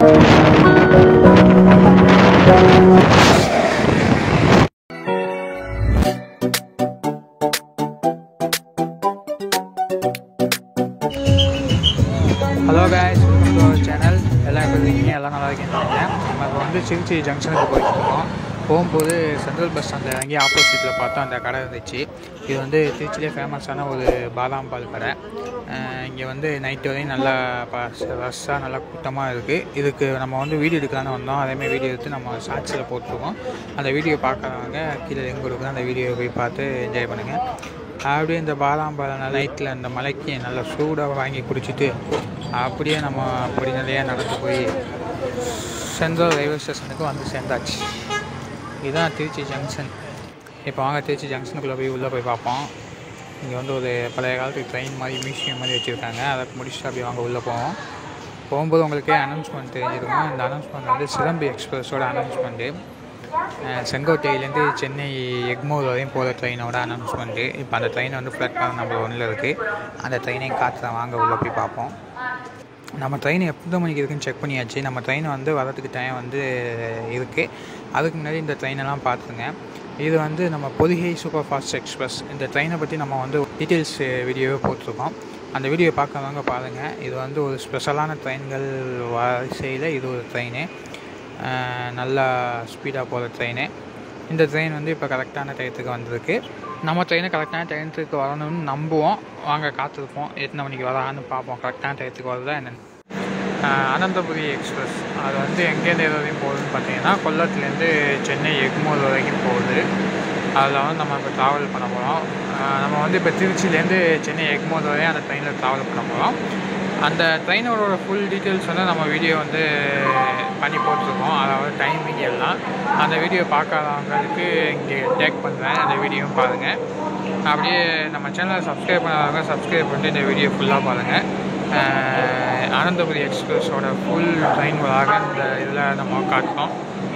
hello guys welcome to our channel எல்லாம் எப்படி இருக்கீங்க எல்லாம் நல்லா இருக்கீங்கன்னு நினைக்கிறேன் நம்ம இப்போ வந்து திருச்சி ஜங்ஷனுக்கு போயிட்டு இருக்கோம் போகும்போது சென்ட்ரல் பஸ் ஸ்டாண்டில் இறங்கி ஆப்போசிட்டில் பார்த்தோம் அந்த கடை இருந்துச்சு இது வந்து திருச்சியிலே ஃபேமஸான ஒரு பாதாம் பால் கடை இங்கே வந்து நைட்டு வரையும் நல்லா ரஷ்ஷாக நல்லா கூட்டமாக இருக்குது இதுக்கு நம்ம வந்து வீடியோ எடுக்கலான்னு வந்தோம் அதேமாதிரி வீடியோ எடுத்து நம்ம ஷார்ட்ஸில் போட்டிருக்கோம் அந்த வீடியோ பார்க்குறவங்க கீழே லிங்க் கொடுக்குறோம் அந்த வீடியோவை போய் பார்த்து என்ஜாய் பண்ணுங்கள் அப்படியே இந்த பாதாம் பால் நைட்டில் அந்த மலைக்கு நல்லா சூடாக வாங்கி குடிச்சிட்டு அப்படியே நம்ம அப்படி நிறையா நடந்து போய் சென்ட்ரல் ரயில்வே ஸ்டேஷனுக்கு வந்து சேர்ந்தாச்சு இதுதான் திருச்சி ஜங்ஷன் இப்போ வாங்க திருச்சி ஜங்ஷனுக்குள்ளே போய் உள்ளே போய் பார்ப்போம் இங்கே வந்து ஒரு பழைய காலத்து ட்ரெயின் மாதிரி மியூசியம் மாதிரி வச்சுருக்காங்க அதை முடிச்சுட்டு அப்படியே வாங்க உள்ளே போவோம் போகும்போது உங்களுக்கே அனௌன்ஸ்மெண்ட் தெரிஞ்சிருக்கும் இந்த அனௌன்ஸ்மெண்ட் வந்து சிலம்பி எக்ஸ்பிரஸோட அனௌன்ஸ்மெண்ட்டு செங்கோட்டையிலேருந்து சென்னை எக்மோர் வரையும் போகிற ட்ரெயினோட அனௌன்ஸ்மெண்ட்டு இப்போ அந்த ட்ரெயின் வந்து பிளாட்ஃபார்ம் நம்பர் ஒன்றில் இருக்குது அந்த ட்ரெயினையும் காற்றுல வாங்க உள்ளே போய் பார்ப்போம் நம்ம ட்ரெயின் எத்தனை மணிக்கு இருக்குன்னு செக் பண்ணியாச்சு நம்ம ட்ரெயின் வந்து வரதுக்கு டைம் வந்து இருக்குது அதுக்கு முன்னாடி இந்த ட்ரெயினெல்லாம் பார்த்துங்க இது வந்து நம்ம பொதிகை சூப்பர் ஃபாஸ்ட் எக்ஸ்பிரஸ் இந்த ட்ரெயினை பற்றி நம்ம வந்து டீட்டெயில்ஸ் வீடியோவே போட்டிருக்கோம் அந்த வீடியோ பார்க்குறவங்க பாருங்கள் இது வந்து ஒரு ஸ்பெஷலான ட்ரெயின்கள் வரிசையில் இது ஒரு ட்ரெயின் நல்லா ஸ்பீடாக போகிற ட்ரெயின் இந்த ட்ரெயின் வந்து இப்போ கரெக்டான டயத்துக்கு வந்திருக்கு நம்ம ட்ரெயினை கரெக்டான டயத்துக்கு வரணும்னு நம்புவோம் வாங்க காத்திருப்போம் எத்தனை மணிக்கு வரான்னு பார்ப்போம் கரெக்டான டயத்துக்கு வருதா என்னென்னு அனந்தபுரி எக்ஸ்பிரஸ் அது வந்து எங்கேருந்து எது வரையும் போகுதுன்னு பார்த்தீங்கன்னா கொல்லத்துலேருந்து சென்னை எக்மோர் வரைக்கும் போகுது அதில் வந்து நம்ம இப்போ ட்ராவல் பண்ண போகிறோம் நம்ம வந்து இப்போ திருச்சியிலேருந்து சென்னை எக்மோர் வரையும் அந்த ட்ரெயினில் ட்ராவல் பண்ண போகிறோம் அந்த ட்ரெயினோட ஃபுல் டீட்டெயில்ஸ் வந்து நம்ம வீடியோ வந்து பண்ணி போட்டிருக்கோம் அதாவது டைமிங் எல்லாம் அந்த வீடியோ பார்க்காதவங்களுக்கு இங்கே டேக் பண்ணுறேன் அந்த வீடியோவும் பாருங்கள் அப்படியே நம்ம சேனலை சப்ஸ்கிரைப் பண்ணாதவங்க சப்ஸ்கிரைப் பண்ணிட்டு இந்த வீடியோ ஃபுல்லாக பாருங்கள் ஆனந்தபுரி எக்ஸ்பிரஸோட ஃபுல் ட்ரெயின் வராக இந்த இதில் நம்ம காட்டுறோம்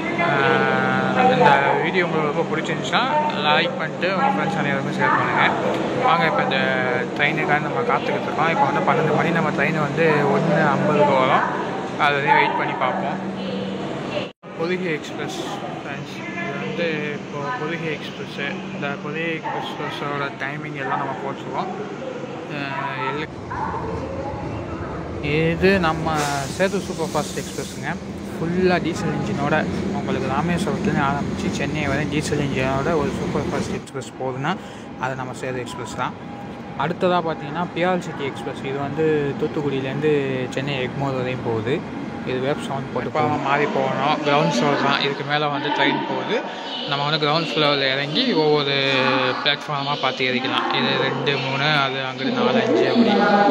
இந்த வீடியோ உங்களுக்கு ரொம்ப பிடிச்சிருந்துச்சுன்னா லைக் பண்ணிட்டு உங்கள் ஃப்ரெண்ட்ஸ் அனைவருக்கும் ஷேர் பண்ணுங்கள் வாங்க இப்போ இந்த ட்ரெயினுக்காக நம்ம காத்துக்கிட்டு இருக்கோம் இப்போ வந்து பன்னெண்டு மணி நம்ம ட்ரெயின் வந்து ஒன்று ஐம்பதுக்கு வரும் அது வரையும் வெயிட் பண்ணி பார்ப்போம் பொதிகை எக்ஸ்பிரஸ் ஃப்ரெண்ட்ஸ் இது வந்து இப்போது பொதிகை எக்ஸ்பிரஸ்ஸு இந்த பொதிகை எக்ஸ்பிரஸோட டைமிங் எல்லாம் நம்ம போட்டிருக்கோம் எல்லு இது நம்ம சேது சூப்பர் ஃபாஸ்ட் எக்ஸ்பிரஸுங்க ஃபுல்லாக டீசல் இன்ஜினோட உங்களுக்கு ராமேஸ்வரத்துலேருந்து ஆரம்பித்து சென்னை வரை டீசல் இன்ஜினோட ஒரு சூப்பர் ஃபாஸ்ட் எக்ஸ்பிரஸ் போகுதுன்னா அது நம்ம சேது எக்ஸ்பிரஸ் தான் அடுத்ததாக பார்த்தீங்கன்னா பியால் சிட்டி எக்ஸ்பிரஸ் இது வந்து தூத்துக்குடியிலேருந்து சென்னை எக்மோர் வரையும் போகுது இது வெப் சவுண்ட் போட்டு போகணும் மாறி போகணும் கிரவுண்ட் ஃப்ளோர் தான் இதுக்கு மேலே வந்து ட்ரெயின் போகுது நம்ம வந்து கிரவுண்ட் ஃப்ளோரில் இறங்கி ஒவ்வொரு பிளாட்ஃபார்மாக பார்த்து ஏறிக்கலாம் இது ரெண்டு மூணு அது அங்கிட்டு நாலு அஞ்சு அப்படி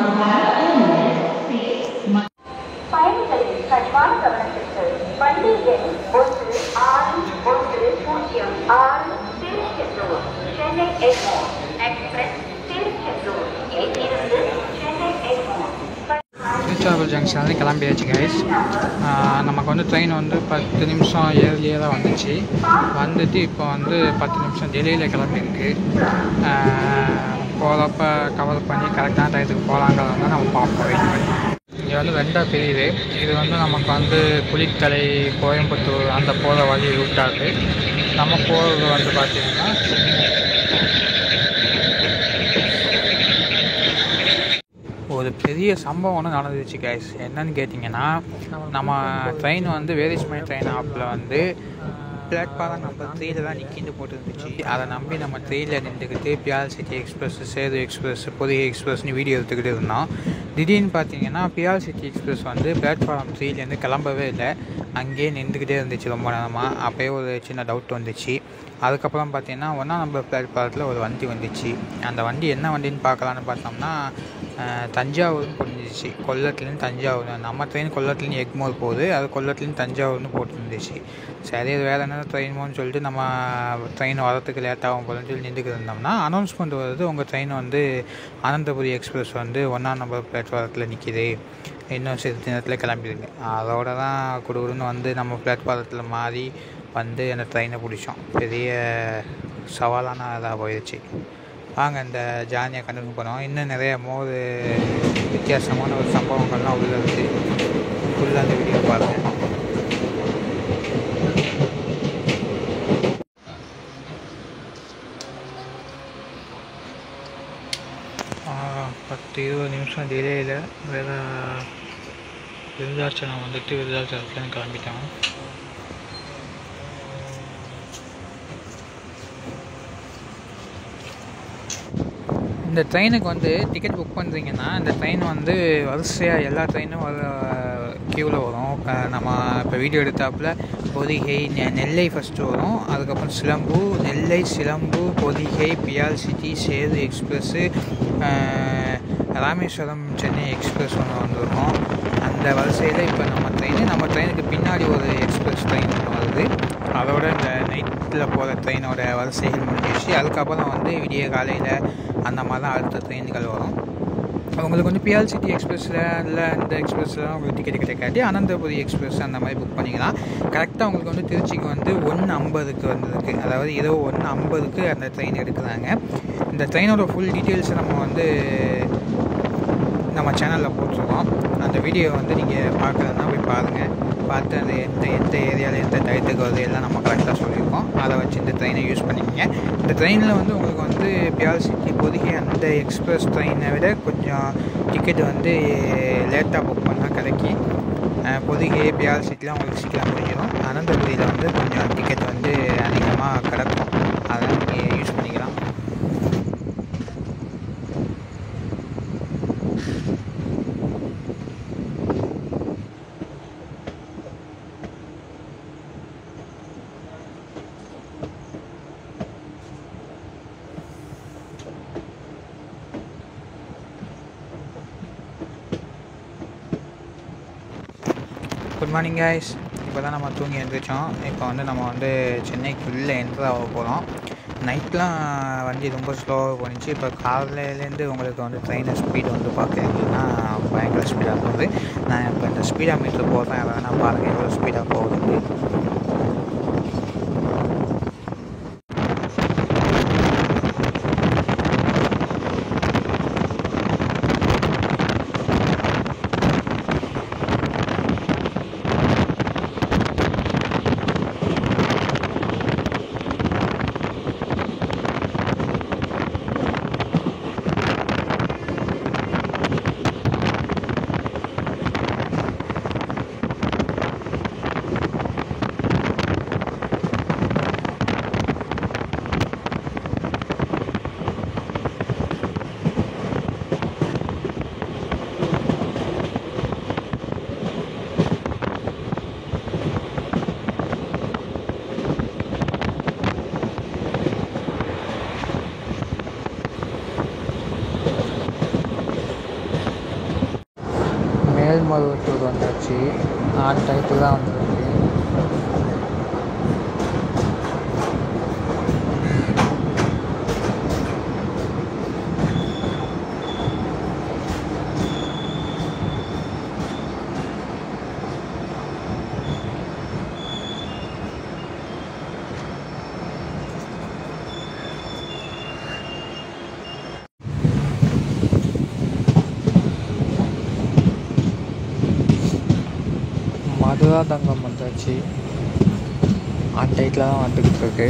பயணிகளின் கனிவான கவனத்திற்கு வண்டி எண் ஒன்று ஆறு ஒன்று பூஜ்ஜியம் ஆறு திருச்செந்தூர் சென்னை எக்மோர் எக்ஸ்பிரஸ் திருச்செந்தூர் இங்கிருந்து சென்னை எக்மோர் திருச்சாரூர் ஜங்ஷன்லேருந்து கிளம்பியாச்சு கைஸ் நமக்கு வந்து ட்ரெயின் வந்து பத்து நிமிஷம் ஏர்லியாக தான் வந்துச்சு வந்துட்டு இப்போ வந்து பத்து நிமிஷம் டெல்லியில் கிளம்பியிருக்கு போகிறப்ப கவர் பண்ணி கரெக்டான டயத்துக்கு போகலாங்கிறத நம்ம பார்ப்போம் வெயிட் பண்ணி இங்கே வந்து ரெண்டாக பிரியுது இது வந்து நமக்கு வந்து குளித்தலை கோயம்புத்தூர் அந்த போகிற வழி ரூட்டாக நம்ம போகிறது வந்து பார்த்திங்கன்னா ஒரு பெரிய சம்பவம் ஒன்று நடந்துச்சு கைஸ் என்னன்னு கேட்டிங்கன்னா நம்ம ட்ரெயின் வந்து வேரிஸ்மை ட்ரெயின் ஆப்பில் வந்து பிளாட்ஃபார்ம் நம்பர் த்ரீல தான் நிற்கின்னு போட்டுருந்துச்சு அதை நம்பி நம்ம த்ரீல நின்றுக்கிட்டு pearl city express Sethu express Pothigai எக்ஸ்பிரஸ்னு வீடியோ எடுத்துக்கிட்டு இருந்தோம் திடீர்னு பார்த்தீங்கன்னா பியால் சிட்டி எக்ஸ்பிரஸ் வந்து பிளாட்ஃபார்ம் த்ரீலேருந்து கிளம்பவே இல்லை அங்கேயே நின்றுக்கிட்டே இருந்துச்சு ரொம்ப நேரமாக அப்போயே ஒரு சின்ன டவுட் வந்துச்சு அதுக்கப்புறம் பார்த்தீங்கன்னா ஒன்றா நம்பர் பிளாட்ஃபாரத்தில் ஒரு வண்டி வந்துச்சு அந்த வண்டி என்ன வண்டின்னு பார்க்கலான்னு பார்த்தோம்னா தஞ்சாவூர்னு புரிஞ்சிச்சு கொல்லத்துலேருந்து தஞ்சாவூர் நம்ம ட்ரெயின் கொல்லத்துலேருந்து எக்மோர் போகுது அது கொல்லத்துலேருந்து தஞ்சாவூர்னு போட்டுருந்துச்சு சரி அது வேறு என்ன ட்ரெயினோன்னு சொல்லிட்டு நம்ம ட்ரெயின் வரத்துக்கு லேட் ஆகும் போதுன்னு சொல்லி நின்றுக்கிட்டு இருந்தோம்னா அனௌன்ஸ்மெண்ட் வருது உங்கள் ட்ரெயின் வந்து அனந்தபுரி எக்ஸ்பிரஸ் வந்து ஒன்றாம் நம்பர் பிளாட்ஃபாரத்தில் நிற்கிது இன்னும் சிறிது நேரத்தில் கிளம்பிடுங்க அதோட தான் குடுகுடுன்னு வந்து நம்ம பிளாட்ஃபாரத்தில் மாறி வந்து அந்த ட்ரெயினை பிடிச்சோம் பெரிய சவாலான இதாக போயிடுச்சு வாங்க இந்த ஜாலியாக கண்டினியூ பண்ணுவோம் இன்னும் நிறைய மோது வித்தியாசமான ஒரு சம்பவங்கள்லாம் உள்ள இருக்குது ஃபுல்லாக அந்த வீடியோ பாருங்கள் நிமிஷம் டிலேயில் வேறு விருதாச்சலம் வந்துட்டு விருதாச்சலத்துலேருந்து கிளம்பிட்டோம் இந்த ட்ரெயினுக்கு வந்து டிக்கெட் புக் பண்ணுறீங்கன்னா இந்த ட்ரெயின் வந்து வரிசையாக எல்லா ட்ரெயினும் வர க்யூவில் வரும் அஹ் நம்ம இப்போ வீடியோ எடுத்தாப்புல பொதிகை நெ- நெல்லை ஃபஸ்ட்டு வரும் அதுக்கப்புறம் Silambu Nellai Silambu Pothigai pearl city Sethu express Rameswaram Chennai express ஒன்று வந்திருக்கும் அந்த வரிசையில் இப்போ நம்ம ட்ரெயின் நம்ம ட்ரெயினுக்கு பின்னாடி ஒரு எக்ஸ்பிரஸ் ட்ரெயின் ஒன்று வருது அதோட இந்த நைட்டில் போகிற ட்ரெயினோட வரிசைகள் முடிஞ்சிச்சு அதுக்கப்புறம் வந்து விடிய காலையில் அந்த மாதிரி தான் அடுத்த ட்ரெயின்கள் வரும் உங்களுக்கு வந்து பிஆல் சிட்டி எக்ஸ்பிரஸில் இல்லை இந்த எக்ஸ்பிரஸில் உங்களுக்கு டிக்கெட் கிடைக்காட்டி அனந்தபுரி எக்ஸ்பிரஸ் அந்த மாதிரி புக் பண்ணிக்கலாம் கரெக்டாக உங்களுக்கு வந்து திருச்சிக்கு வந்து ஒன்று ஐம்பதுக்கு வந்திருக்கு அதாவது இரவு ஒன்று ஐம்பதுக்கு அந்த ட்ரெயின் எடுக்கிறாங்க இந்த ட்ரெயினோட ஃபுல் டீட்டெயில்ஸை நம்ம வந்து நம்ம சேனலில் போட்டிருக்கோம் அந்த வீடியோ வந்து நீங்கள் பார்க்கலன்னா போய் பாருங்கள் பார்த்து அந்த எந்த எந்த ஏரியாவில் எந்த டயத்துக்கு வருது எல்லாம் நம்ம கரெக்டாக சொல்லியிருக்கோம் அதை வச்சு இந்த ட்ரெயினை யூஸ் பண்ணிக்கோங்க இந்த ட்ரெயினில் வந்து உங்களுக்கு வந்து பியால் சிட்டி இப்போதைக்கு அந்த எக்ஸ்பிரஸ் ட்ரெயினை விட கொஞ்சம் டிக்கெட் வந்து லேட்டாக புக் பண்ணால் கிடைக்கும் அஹ் பொதிகை பியால் சிட்டிலாம் உங்களுக்கு சீக்கிரம் முடிஞ்சிடும் அனந்தபுரியில் வந்து கொஞ்சம் டிக்கெட் வந்து அதிகமாக கிடக்கும் அதை நீங்கள் யூஸ் பண்ணிக்கலாம் குட் மார்னிங் கைஸ் இப்போ தான் நம்ம தூங்கி எழுந்திரிச்சோம் இப்போ வந்து நம்ம வந்து சென்னைக்குள்ளே என்ட்ரு ஆக போகிறோம் நைட்லாம் வண்டி ரொம்ப ஸ்லோவாக போணுச்சு இப்போ காலையிலேருந்து உங்களுக்கு வந்து ட்ரெயின் ஸ்பீடு வந்து பார்க்குறீங்கன்னா பயங்கர ஸ்பீடாக போகுது நான் இப்போ இந்த ஸ்பீடாக மீட்டர் போடுறேன் அதை வேணால் பாருங்கள் எவ்வளோ ஸ்பீடாக போகுது மேல்மருவத்தூர் வந்தாச்சு ஆன் டைத்து தான் வந்திருக்கு மதுரா தங்கம் வந்தாச்சு ஆன் டைட்டில் தான் வந்துக்கிட்டு இருக்கு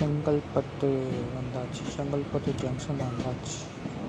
செங்கல்பட்டு வந்தாச்சு செங்கல்பட்டு ஜங்ஷன் வந்தாச்சு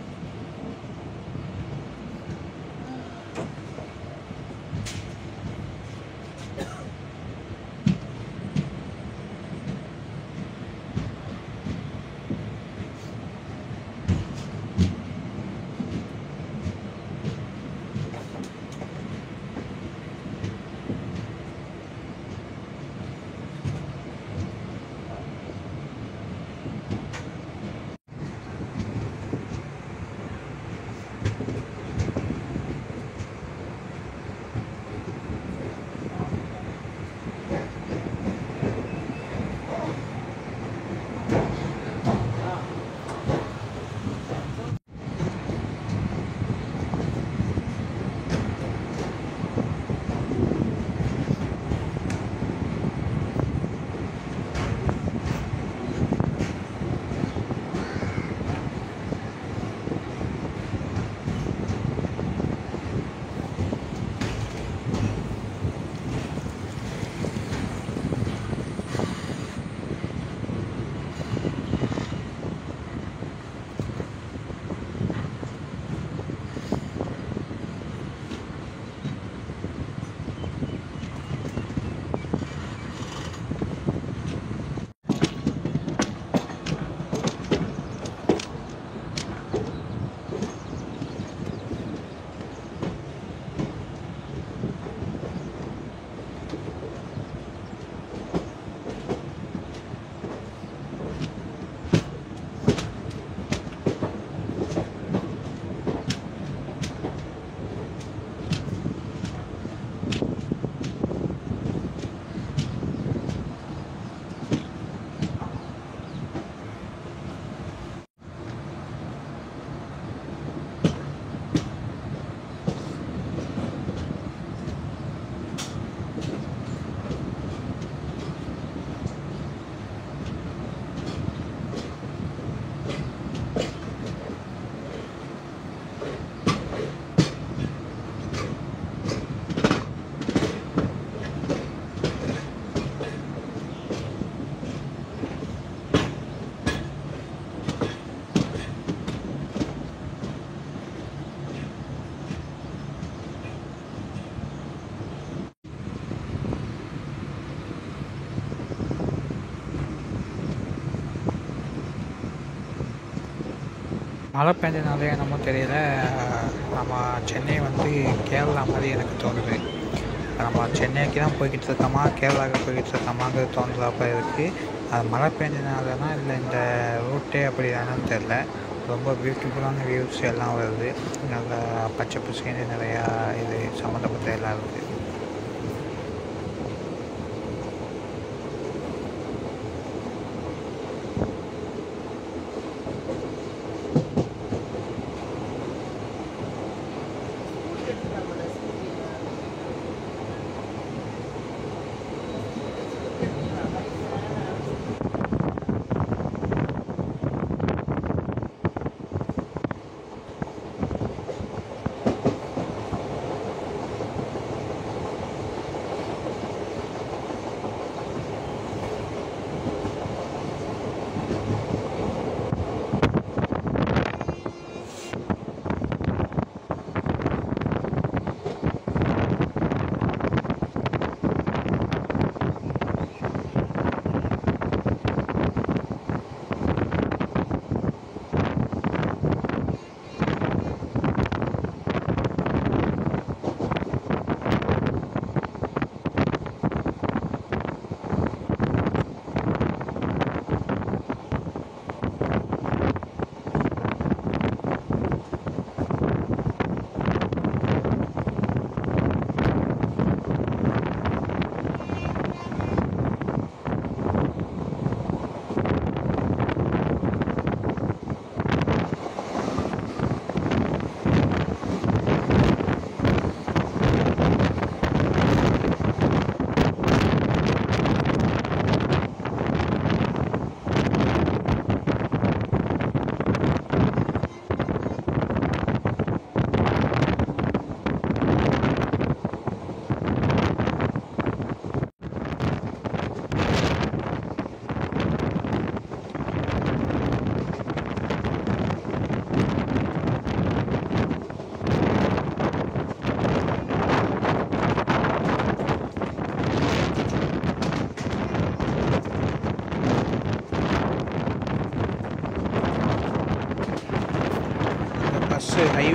மழை பெஞ்சனாலே என்னமோ தெரியல நம்ம சென்னை வந்து கேரளா மாதிரி எனக்கு தோணுது நம்ம சென்னைக்கு தான் போய்கிட்டு இருக்கோமா கேரளாவுக்கு போய்கிட்டு இருக்கோமாங்கிறது தோன்றப்ப இருக்குது அது மழை பெஞ்சனாலனா இல்லை இந்த ரூட்டே அப்படி தானேன்னு தெரில ரொம்ப பியூட்டிஃபுல்லான வியூஸ் எல்லாம் வருது நல்லா பச்சை பசேன்னு நிறையா இது சம்மந்தப்பட்ட எல்லாம் இருக்குது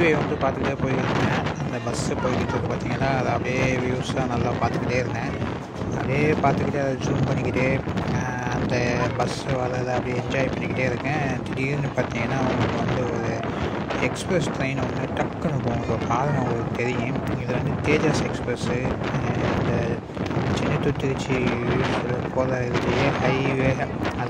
ஹைவே வந்து பார்த்துக்கிட்டே போயிருந்தேன் அந்த பஸ்ஸு போய்கிட்டு இருக்கு பார்த்தீங்கன்னா அதை அப்படியே வியூஸாக நல்லா பார்த்துக்கிட்டே இருந்தேன் அப்படியே பார்த்துக்கிட்டே அதை ஜூம் பண்ணிக்கிட்டே ஆஹ், அந்த பஸ் வரதை அப்படியே என்ஜாய் பண்ணிக்கிட்டே இருக்கேன் திடீர்னு பார்த்தீங்கன்னா உங்களுக்கு வந்து ஒரு எக்ஸ்பிரஸ் ட்ரெயின் ஒன்று டக்குன்னு போகும் இப்போ பாருங்க உங்களுக்கு தெரியும் இது வந்து தேஜாஸ் எக்ஸ்பிரஸ்ஸு இந்த சென்னை டு திருச்சி போகிற இதுலேயே ஹைவே அது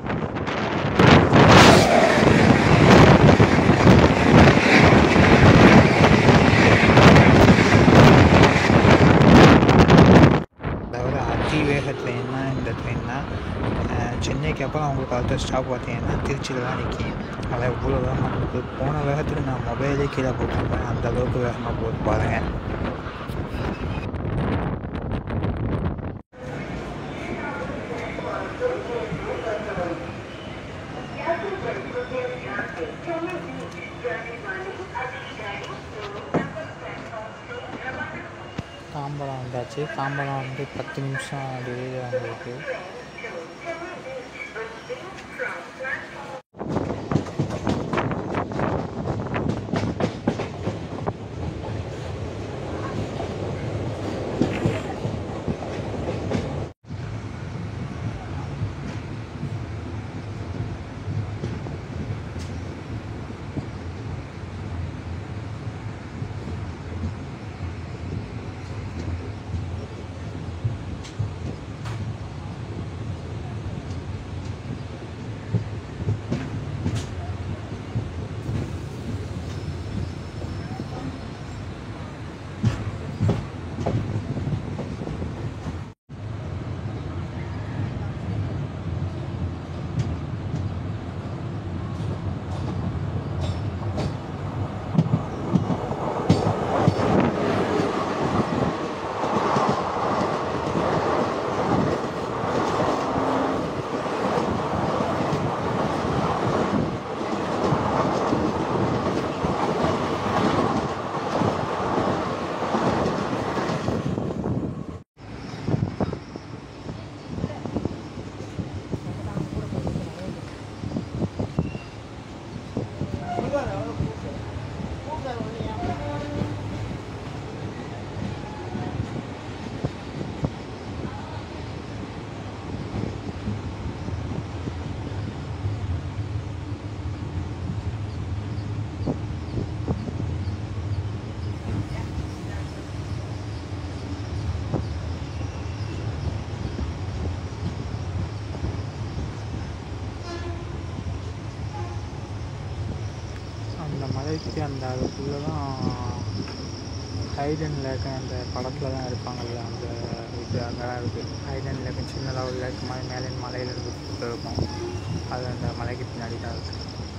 அதாவது அதிவேக ட்ரெயின்னா இந்த ட்ரெயின் தான் அஹ் சென்னைக்கு அப்புறம் அவங்களுக்கு அடுத்த ஸ்டாப் பார்த்தீங்கன்னா திருச்சியில் தான் நிற்கும் அதான் இவ்வளோ வேகமாக இருக்குது போன வேகத்துக்கு நான் மொபைலே கீழே போட்டிருப்பேன் அந்த அளவுக்கு வேகமாக போட்டு பாருங்கள் தாம்பரம் வந்தாச்சு தாம்பரம் வந்து பத்து நிமிஷம் டெலிவரி வந்திருக்கு அந்த மலைக்கு அந்த அதுக்குள்ளே தான் ஹைடன் லேக் அந்த படத்தில் தான் இருப்பாங்கல்ல அந்த இது அங்கே தான் இருக்குது ஹைடன் லேக் சின்னதாக ஒரு லேக் மாதிரி மேலே மலையில் இருந்து இருக்கும் அது அந்த மலைக்கு பின்னாடி தான் இருக்குது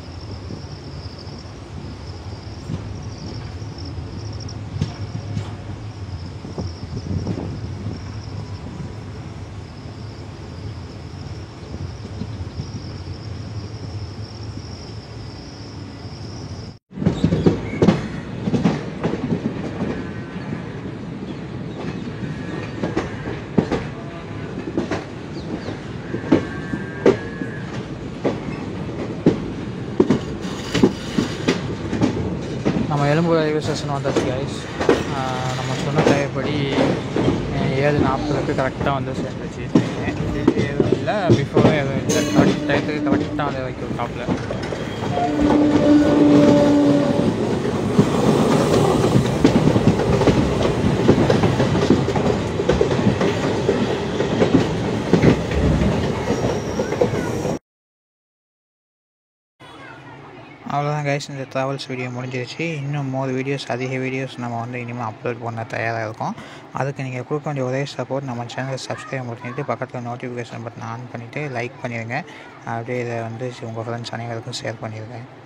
நம்ம எலும்பு ரயில்வே ஸ்டேஷன் வந்தாச்சு கைஸ் நம்ம சொன்ன டயப்படி ஏழு நாற்பதுக்கு கரெக்டாக வந்து சேர்ந்துச்சு எதுவும் இல்லை பிஃபோரும் எதுவும் இல்லை கரெக்ட் டயத்துக்கு கரெக்டாக வந்து வைக்கும் டாப்பில் அவ்வளோதான் கைஸ் இந்த ட்ராவல்ஸ் வீடியோ முடிஞ்சிருச்சு இன்னும் மூணு வீடியோஸ் அதிக வீடியோஸ் நம்ம வந்து இனிமேல் அப்லோட் பண்ண தயாராக இருக்கோம் அதுக்கு நீங்கள் கொடுக்க வேண்டிய ஒரே சப்போர்ட் நம்ம சேனலை சப்ஸ்கிரைப் பண்ணிவிட்டு பக்கத்தில் நோட்டிஃபிகேஷன் பட்டன் ஆன் பண்ணிவிட்டு லைக் பண்ணிடுங்க அப்படியே இதை வந்து உங்கள் ஃப்ரெண்ட்ஸ் அனைவருக்கும் ஷேர் பண்ணிடுங்க